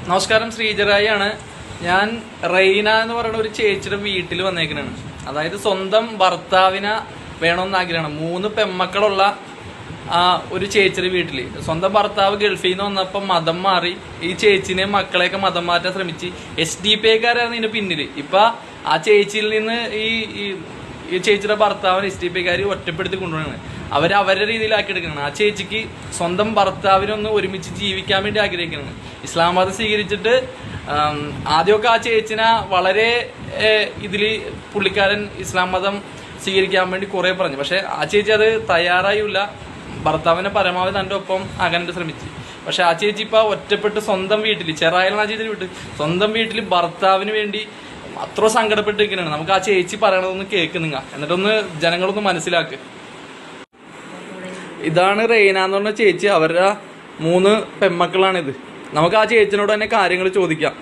നമസ്കാരം ശ്രീജറായി ആണ് ഞാൻ റെയ്ന എന്ന് പറയുന്ന ഒരു ചേച്ചിയുടെ വീട്ടിൽ വന്നേക്കണാണ് അതായത് സ്വന്തം ഭർത്താവിനെ വേണമെന്ന് ആഗ്രഹമാണ് മൂന്ന് പെമ്മക്കളുള്ള ആ ഒരു ചേച്ചിയുടെ വീട്ടിൽ സ്വന്തം ഭർത്താവ് ഗൾഫിൽ നിന്ന് വന്നപ്പോൾ മതം മാറി ഈ ചേച്ചിനെ മക്കളെയൊക്കെ മതം മാറ്റാൻ ശ്രമിച്ച് എസ് ഡി പി ഐക്കാരാണ് ഇതിന് പിന്നിൽ ഇപ്പൊ ആ ചേച്ചിയിൽ നിന്ന് ഈ ഈ- ഈ ചേച്ചിയുടെ ഭർത്താവിനെ എസ് ഡി പി ഐക്കാർ ഒറ്റപ്പെടുത്തി കൊണ്ടുപോകണം അവർ അവരുടെ രീതിയിലാക്കി എടുക്കണം ആ ചേച്ചിക്ക് സ്വന്തം ഭർത്താവിനൊന്ന് ഒരുമിച്ച് ജീവിക്കാൻ വേണ്ടി ആഗ്രഹിക്കണം ഇസ്ലാം മതം സ്വീകരിച്ചിട്ട് ആം, ആദ്യമൊക്കെ ആ ചേച്ചിനെ വളരെ ഇതിൽ പുള്ളിക്കാരൻ ഇസ്ലാം മതം സ്വീകരിക്കാൻ വേണ്ടി കുറെ പറഞ്ഞു പക്ഷെ ആ ചേച്ചി അത് തയ്യാറായില്ല ഭർത്താവിനെ പരമാവധി തൻ്റെ ഒപ്പം അകണ്ട് ശ്രമിച്ചു പക്ഷെ ആ ചേച്ചി ഇപ്പൊ ഒറ്റപ്പെട്ട് സ്വന്തം വീട്ടിൽ ചെറായാലാണ് ആ ചേച്ചി വീട്ടിൽ സ്വന്തം വീട്ടിൽ ഭർത്താവിന് വേണ്ടി അത്ര സങ്കടപ്പെട്ടിരിക്കുകയാണ് നമുക്ക് ആ ചേച്ചി പറയണതൊന്ന് കേൾക്കുന്നുങ്ങ എന്നിട്ടൊന്ന് ജനങ്ങളൊന്ന് മനസ്സിലാക്ക് ഇതാണ് റെയ്ന എന്ന് പറഞ്ഞ ചേച്ചി അവരുടെ മൂന്ന് പെമ്മക്കളാണിത് നമുക്ക് ആ ചേച്ചിനോട് തന്നെ കാര്യങ്ങൾ ചോദിക്കാം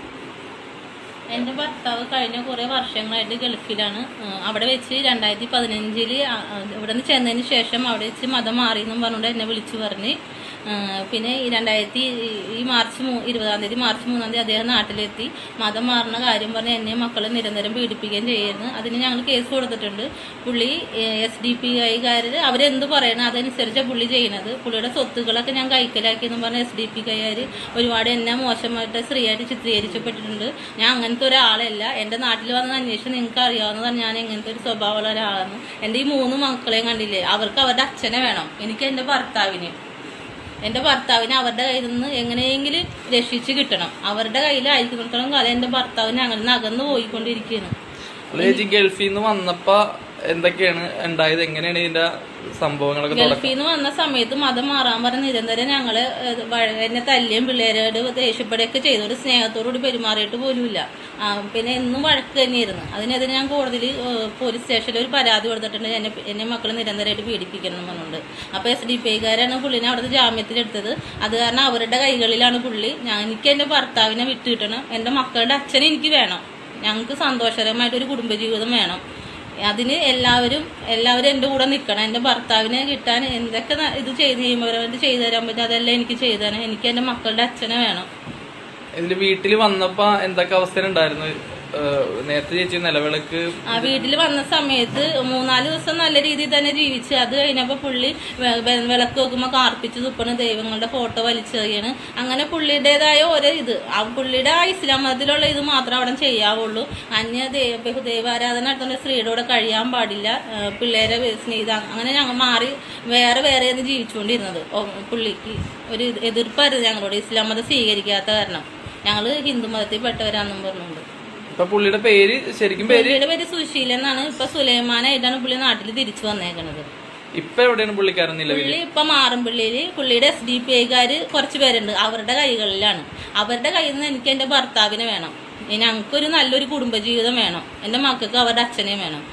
എൻ്റെ ഭർത്താവ് കഴിഞ്ഞ കുറേ വർഷങ്ങളായിട്ട് ഗൾഫിലാണ് ആ, അവിടെ വെച്ച് രണ്ടായിരത്തി പതിനഞ്ചില് ഇവിടെ നിന്ന് ചെന്നതിന് ശേഷം അവിടെ വെച്ച് മതം മാറി എന്നും പറഞ്ഞുകൊണ്ട് എന്നെ വിളിച്ചു പറഞ്ഞ് ആ, പിന്നെ ഈ രണ്ടായിരത്തി ഈ മാർച്ച് മൂ- ഇരുപതാം തീയതി മാർച്ച് മൂന്നാം തീയതി അദ്ദേഹം നാട്ടിലെത്തി മതം മാറുന്ന കാര്യം പറഞ്ഞ് എന്നെ മക്കളെ നിരന്തരം പീഡിപ്പിക്കുകയും ചെയ്യുന്നു അതിന് ഞങ്ങൾ കേസ് കൊടുത്തിട്ടുണ്ട് പുള്ളി എസ് ഡി പി ഐക്കാർ അവരെന്ത് പറയണം അതനുസരിച്ച് പുള്ളി ചെയ്യുന്നത് പുള്ളിയുടെ സ്വത്തുക്കളൊക്കെ ഞാൻ കൈക്കലാക്കി എന്ന് പറഞ്ഞ എസ് ഡി പി ഐക്കാർ ഒരുപാട് എന്നെ മോശമായിട്ട് സ്ത്രീയായിട്ട് ചിത്രീകരിക്കപ്പെട്ടിട്ടുണ്ട് ഞാൻ അങ്ങനത്തെ ഒരാളല്ല എൻ്റെ നാട്ടിൽ വന്ന് അന്വേഷിച്ച് നിങ്ങൾക്ക് അറിയാവുന്നതാണ് ഞാൻ എങ്ങനത്തെ ഒരു സ്വഭാവമുള്ള ഒരാളാണ് എൻ്റെ ഈ മൂന്ന് മക്കളെയും കണ്ടില്ലേ അവർക്ക് അവരുടെ അച്ഛനെ വേണം എനിക്ക് എൻ്റെ ഭർത്താവിന് എൻ്റെ ഭർത്താവിനെ അവരുടെ കയ്യിൽ നിന്ന് എങ്ങനെയെങ്കിലും രക്ഷിച്ച് കിട്ടണം അവരുടെ കയ്യിലായിരിക്കുന്നിടത്തോളം കാലം എൻ്റെ ഭർത്താവിന് അങ്ങനെ നിന്ന് അകന്നു പോയിക്കൊണ്ടിരിക്കുകയാണ് അല്ല ചേച്ചി ഗൾഫിൽ നിന്ന് വന്നപ്പോ എന്തൊക്കെയാണ് ഉണ്ടായത് എങ്ങനെയാണ് ഇതിന്റെ സംഭവങ്ങളൊക്കെ തുടക്കം ഗൾഫിൽ നിന്ന് വന്ന സമയത്ത് മതം മാറാൻ പറഞ്ഞ് നിരന്തരം ഞങ്ങള് ഏഹ്, വഴ- എന്നെ തല്ലിയും പിള്ളേരോട് ദേഷ്യപ്പെടുകയൊക്കെ ചെയ്തു ഒരു സ്നേഹത്തോടുകൂടി പെരുമാറിയിട്ട് പോലുമില്ല ആ, പിന്നെ എന്നും വഴക്ക് തന്നെയായിരുന്നു അതിനെതിരെ ഞാൻ കോടതിയിൽ പോലീസ് സ്റ്റേഷനിൽ ഒരു പരാതി കൊടുത്തിട്ടുണ്ട് എന്നെ എന്നെ മക്കളെ നിരന്തരമായിട്ട് പീഡിപ്പിക്കണം എന്ന് പറഞ്ഞുകൊണ്ട് അപ്പോൾ എസ് ഡി പി ഐക്കാരാണ് പുള്ളിനെ അവിടുത്തെ ജാമ്യത്തിലെടുത്തത് അത് കാരണം അവരുടെ കൈകളിലാണ് പുള്ളി ഞാൻ എനിക്ക് എൻ്റെ ഭർത്താവിനെ വിട്ടു കിട്ടണം എൻ്റെ മക്കളുടെ അച്ഛനെ എനിക്ക് വേണം ഞങ്ങൾക്ക് സന്തോഷകരമായിട്ടൊരു കുടുംബജീവിതം വേണം അതിന് എല്ലാവരും എല്ലാവരും എൻ്റെ കൂടെ നിൽക്കണം എൻ്റെ ഭർത്താവിനെ കിട്ടാൻ എന്തൊക്കെ ന- ഇത് ചെയ്ത് നിയമപരമായിട്ട് ചെയ്തു തരാൻ പറ്റും അതെല്ലാം എനിക്ക് ചെയ്തു തരാൻ എനിക്ക് എൻ്റെ മക്കളുടെ അച്ഛനെ വേണം ഇതില് വീട്ടിൽ വന്നപ്പോ എന്തൊക്കെ അവസ്ഥയിലുണ്ടായിരുന്നു ഏഹ് നേരത്തെ ചേച്ചി നിലവിളക്ക് ആ വീട്ടിൽ വന്ന സമയത്ത് മൂന്നാല് ദിവസം നല്ല രീതിയിൽ തന്നെ ജീവിച്ച് അത് കഴിഞ്ഞപ്പോൾ പുള്ളി വെ- വെ- വിളക്ക് വെക്കുമ്പോൾ കാർപ്പിച്ച് തുപ്പണ് ദൈവങ്ങളുടെ ഫോട്ടോ വലിച്ചെറിയാണ് അങ്ങനെ പുള്ളിയുടേതായ ഓരോ ഇത് ആ പുള്ളിയുടെ ആ ഇസ്ലാം മതത്തിലുള്ള ഇത് മാത്രം അവിടെ ചെയ്യാവുള്ളൂ അന്യ ദൈവ ദൈവാരാധന നടത്തുന്ന സ്ത്രീയുടെ കൂടെ കഴിയാൻ പാടില്ല ആ, പിള്ളേരെ സ്നേഹിത അങ്ങനെ ഞങ്ങൾ മാറി വേറെ വേറെയാണ് ജീവിച്ചുകൊണ്ടിരുന്നത് ഓ, പുള്ളിക്ക് ഒരു എതിർപ്പായിരുന്നു ഞങ്ങളോട് ഇസ്ലാം മതം സ്വീകരിക്കാത്ത കാരണം ഞങ്ങൾ ഹിന്ദു മതത്തിൽ പെട്ടവരാണെന്നും പറഞ്ഞുകൊണ്ട് ഇപ്പൊ പുള്ളിയുടെ പേര് ശരിക്കും പേര് പുള്ളിയുടെ പേര് സുശീൽ എന്നാണ് ഇപ്പൊ സുലൈമാനായിട്ടാണ് പുള്ളി നാട്ടിൽ തിരിച്ചു വന്നേക്കണത് ഇപ്പൊ എവിടെയാണ് പുള്ളിക്കാരൻ നിലവിൽ പുള്ളി ഇപ്പൊ മാറമ്പിള്ളിയില് പുള്ളിയുടെ എസ് ഡി പി ഐക്കാര് കുറച്ച് പേരുണ്ട് അവരുടെ കൈകളിലാണ് അവരുടെ കയ്യിൽ നിന്ന് എനിക്ക് എന്റെ ഭർത്താവിനെ വേണം ഇനി ഞങ്ങൾക്കൊരു നല്ലൊരു കുടുംബജീവിതം വേണം എന്റെ മക്കൾക്ക് അവരുടെ അച്ഛനെയും വേണം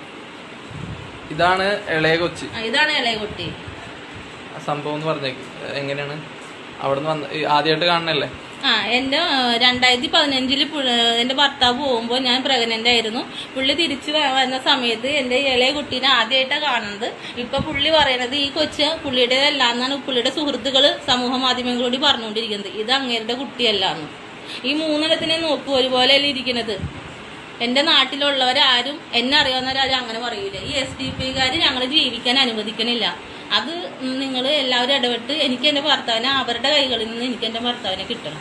ഇതാണ് ഇളയ കൊച്ച് ആ, ഇതാണ് ഇളയ കുട്ടി ആ സംഭവം എന്ന് പറഞ്ഞേക്ക് എങ്ങനെയാണ് അവിടുന്ന് വന്ന് ഈ ആദ്യമായിട്ട് കാണണല്ലേ ആ എൻ്റെ രണ്ടായിരത്തി പതിനഞ്ചില് എൻ്റെ ഭർത്താവ് പോകുമ്പോൾ ഞാൻ പ്രഗ്നൻ്റ് ആയിരുന്നു പുള്ളി തിരിച്ചു വ- വന്ന സമയത്ത് എൻ്റെ ഇളയ കുട്ടീനെ ആദ്യമായിട്ടാണ് കാണുന്നത് ഇപ്പൊ പുള്ളി പറയണത് ഈ കൊച്ച് പുള്ളിയുടേതല്ല എന്നാണ് പുള്ളിയുടെ സുഹൃത്തുക്കൾ സമൂഹ മാധ്യമങ്ങളോട് പറഞ്ഞുകൊണ്ടിരിക്കുന്നത് ഇത് അങ്ങേരുടെ കുട്ടിയല്ല എന്ന് ഈ മൂന്നെണ്ണത്തിനെ നോക്കൂ ഒരുപോലെയല്ലേ ഇരിക്കുന്നത് എൻ്റെ നാട്ടിലുള്ളവരാരും എന്നെ അറിയാവുന്നവരാരും അങ്ങനെ പറയൂല ഈ എസ് ഡി പിക്കാർ ഞങ്ങളെ ജീവിക്കാൻ അനുവദിക്കണില്ല അത് നിങ്ങൾ എല്ലാവരും ഇടപെട്ട് എനിക്ക് എൻ്റെ ഭർത്താവിനെ അവരുടെ കൈകളിൽ നിന്ന് എനിക്ക് എൻ്റെ ഭർത്താവിനെ കിട്ടണം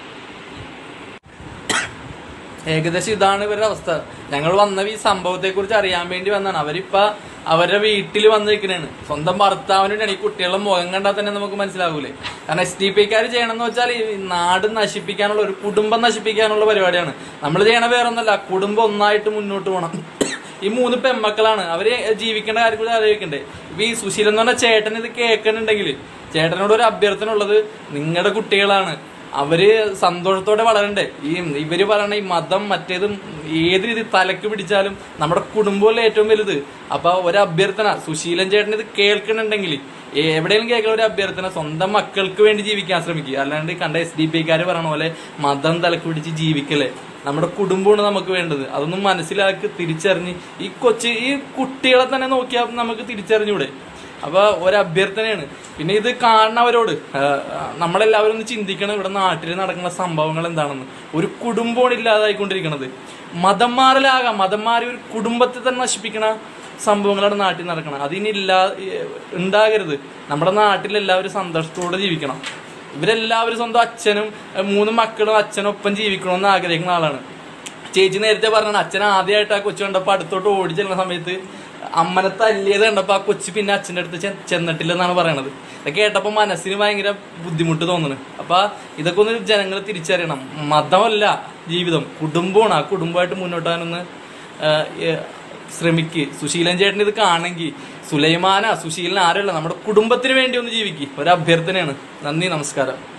ഏകദേശം ഇതാണ് ഇവരുടെ അവസ്ഥ ഞങ്ങൾ വന്ന ഈ സംഭവത്തെ കുറിച്ച് അറിയാൻ വേണ്ടി വന്നാണ് അവരിപ്പ അവരുടെ വീട്ടിൽ വന്നിരിക്കണാണ് സ്വന്തം ഭർത്താവിന് വേണ്ടി ഈ കുട്ടികളുടെ മുഖം കണ്ടാൽ തന്നെ നമുക്ക് മനസ്സിലാവൂലേ കാരണം എസ് ഡി പി കാർ ചെയ്യണമെന്ന് വെച്ചാൽ ഈ നാട് നശിപ്പിക്കാനുള്ള ഒരു കുടുംബം നശിപ്പിക്കാനുള്ള പരിപാടിയാണ് നമ്മൾ ചെയ്യണ വേറൊന്നല്ല കുടുംബം ഒന്നായിട്ട് മുന്നോട്ട് പോകണം ഈ മൂന്ന് പെമ്മക്കളാണ് അവര് ജീവിക്കേണ്ട കാര്യം കൂടി ആലോചിക്കണ്ടേ ഇപ്പൊ ഈ സുശീലൻ എന്ന് പറഞ്ഞ ചേട്ടൻ ഇത് കേൾക്കണുണ്ടെങ്കിൽ ചേട്ടനോട് ഒരു അഭ്യർത്ഥന ഉള്ളത് നിങ്ങളുടെ കുട്ടികളാണ് അവര് സന്തോഷത്തോടെ വളരണ്ടേ ഈ ഇവര് പറയണ ഈ മതം മറ്റേതും ഏത് രീതി തലക്ക് പിടിച്ചാലും നമ്മുടെ കുടുംബമല്ലേ ഏറ്റവും വലുത് അപ്പൊ ഒരു അഭ്യർത്ഥന സുശീലൻ ചേട്ടൻ ഇത് കേൾക്കണുണ്ടെങ്കിൽ എവിടെയെങ്കിലും കേൾക്കുന്ന ഒരു അഭ്യർത്ഥന സ്വന്തം മക്കൾക്ക് വേണ്ടി ജീവിക്കാൻ ശ്രമിക്കുക അല്ലാണ്ട് കണ്ട എസ് ഡി പി കാര് പറയണ പോലെ മതം തലക്ക് പിടിച്ച് ജീവിക്കല്ലേ നമ്മുടെ കുടുംബമാണ് നമുക്ക് വേണ്ടത് അതൊന്നും മനസ്സിലാക്കി തിരിച്ചറിഞ്ഞ് ഈ കൊച്ചു ഈ കുട്ടികളെ തന്നെ നോക്കിയാൽ നമുക്ക് തിരിച്ചറിഞ്ഞൂടെ അപ്പൊ ഒരു അഭ്യർത്ഥനയാണ് പിന്നെ ഇത് കാണുന്നവരോട് ആ, നമ്മളെല്ലാവരും ഒന്ന് ചിന്തിക്കണം ഇവിടെ നാട്ടിൽ നടക്കുന്ന സംഭവങ്ങൾ എന്താണെന്ന് ഒരു കുടുംബമാണ് ഇല്ലാതായിക്കൊണ്ടിരിക്കുന്നത് മതം മാറലാകാം മതം മാറി ഒരു കുടുംബത്തെ തന്നെ നശിപ്പിക്കണ സംഭവങ്ങളാണ് നാട്ടിൽ നടക്കണം അതിനി ഇല്ലാ ഉണ്ടാകരുത് നമ്മുടെ നാട്ടിൽ എല്ലാവരും സന്തോഷത്തോടെ ജീവിക്കണം ഇവരെല്ലാവരും സ്വന്തം അച്ഛനും ഏ, മൂന്ന് മക്കളും അച്ഛനും ഒപ്പം ജീവിക്കണമെന്ന് ആഗ്രഹിക്കുന്ന ആളാണ് ചേച്ചി നേരത്തെ പറഞ്ഞാണ് അച്ഛൻ ആദ്യമായിട്ട് ആ കൊച്ചു കണ്ടപ്പോ അടുത്തോട്ട് ഓടി ചെല്ലുന്ന സമയത്ത് അമ്മനെ തല്ലിയത് കണ്ടപ്പോ ആ കൊച്ചു പിന്നെ അച്ഛൻ്റെ അടുത്ത് ചെ- ചെന്നിട്ടില്ലെന്നാണ് പറയണത് ഇതൊക്കെ കേട്ടപ്പോ മനസ്സിന് ഭയങ്കര ബുദ്ധിമുട്ട് തോന്നുന്നു അപ്പൊ ഇതൊക്കെ ഒന്ന് ജനങ്ങൾ തിരിച്ചറിയണം മതമല്ല ജീവിതം കുടുംബമാണ് ആ കുടുംബമായിട്ട് മുന്നോട്ട് പോകാനൊന്ന് ശ്രമിക്ക് സുശീലൻ ചേട്ടൻ ഇത് കാണെങ്കിൽ സുലൈമാന സുശീലൻ ആരുള്ള നമ്മുടെ കുടുംബത്തിന് വേണ്ടി ഒന്ന് ജീവിക്ക് ഒരു അഭ്യർത്ഥനയാണ് നന്ദി നമസ്കാരം